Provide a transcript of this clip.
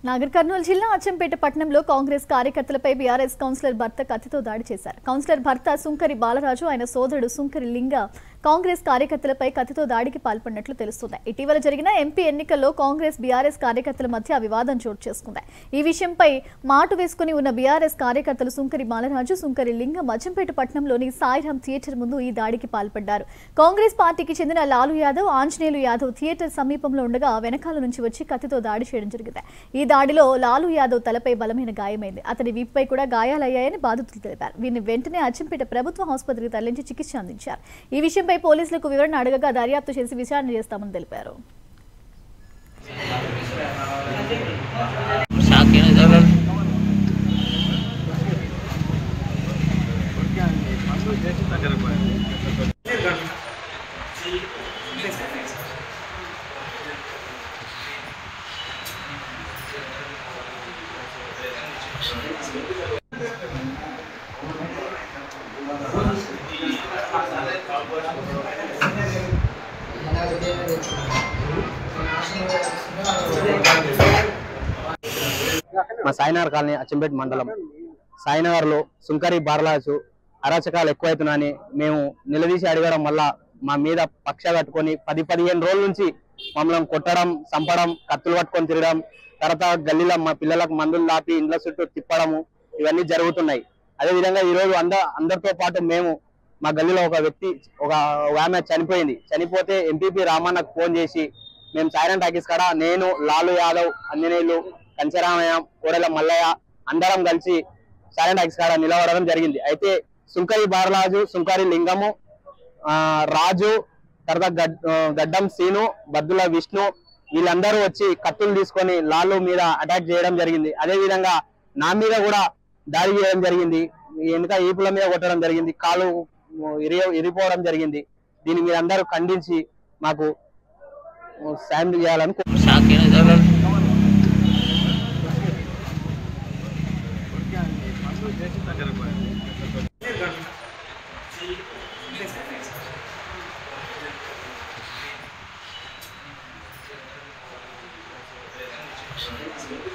నాగర్ కర్నూలు జిల్లా అచ్చంపేట పట్టణంలో Congress కార్యకర్తలపై BRS councillor భర్త కత్తితో దాడి చేశారు కౌన్సిలర్ భర్త సుంకరి బాలరాజు ఆయన సోదరుడు సుంకరి లింగ కాంగ్రెస్ కార్యకర్తలపై కత్తితో దాడికి పాల్పడినట్లు తెలుస్తుంది ఇటీవల జరిగిన ఎంపీ ఎన్నికల్లో కాంగ్రెస్ బీఆర్ఎస్ కార్యకర్తల మధ్య వివాదం చోటు చేసుకుంది ఈ విషయంపై మాటు వేసుకుని ఉన్న బీఆర్ఎస్ కార్యకర్తలు సుంకరి బాలరాజు సుంకరి లింగం అచ్చంపేట పట్టణంలోని సాయిరాం థియేటర్ ముందు ఈ దాడికి పాల్పడ్డారు కాంగ్రెస్ పార్టీకి చెందిన లాలు యాదవ్ ఆంజనేయులు యాదవ్ థియేటర్ సమీపంలో ఉండగా వెనకాల నుంచి వచ్చి కత్తితో దాడి చేయడం జరిగింది ఈ దాడిలో లాలు యాదవ్ తలపై బలమైన గాయమైంది అతని వీపుపై కూడా గాయాలయ్యాయని బాధితులు తెలిపారు వీరిని వెంటనే అచ్చంపేట ప్రభుత్వ ఆసుపత్రికి తరలించి చికిత్స అందించారు ఈ విషయంపై పోలీసులకు వివరణ అడగగా దర్యాప్తు చేసి విచారణ చేస్తామని తెలిపారు షాక్ ఏదో మా సాయినగర్ కాలనీ అచ్చంపేట మండలం సాయినగర్లో సుంకరి బార్లాసు అరాచకాలు ఎక్కువైతున్నాయని మేము నిలదీసి అడగడం వల్ల మా మీద పక్ష కట్టుకొని పది పదిహేను రోజుల నుంచి మమ్మల్ని కొట్టడం చంపడం కత్తులు పట్టుకొని తిరగడం తర్వాత గల్లీలో మా పిల్లలకు మందులు దాపి ఇండ్ల చుట్టూ తిప్పడము ఇవన్నీ జరుగుతున్నాయి అదే విధంగా ఈ రోజు అంద అందరితో పాటు మేము మా గల్లీలో ఒక వ్యక్తి ఒక ఒక ఆమె చనిపోయింది చనిపోతే ఎంపీపీ రామన్నకు ఫోన్ చేసి మేము సైరన్ టాకీస్ కాడ నేను లాలు యాదవ్ అంజనేయులు కంచరామయ్య కోడెల మల్లయ్య అందరం కలిసి సైరన్ టాకీస్ కాడ నిలబడడం జరిగింది అయితే సుంకరి బాలరాజు సుంకరి లింగము ఆ, రాజు తర్వాత గడ్- ఆ, గడ్డం సీను బద్దుల విష్ణు వీళ్ళందరూ వచ్చి కత్తులు తీసుకొని లాలు మీద అటాక్ చేయడం జరిగింది అదే విధంగా నా మీద కూడా దాడి చేయడం జరిగింది వెనుక ఈపుల మీద కొట్టడం జరిగింది కాలు ఇరి ఇరిపోవడం జరిగింది దీన్ని మీరందరూ ఖండించి మాకు సాయం చేయాలని కో- షాక్ ఏదో Thank you.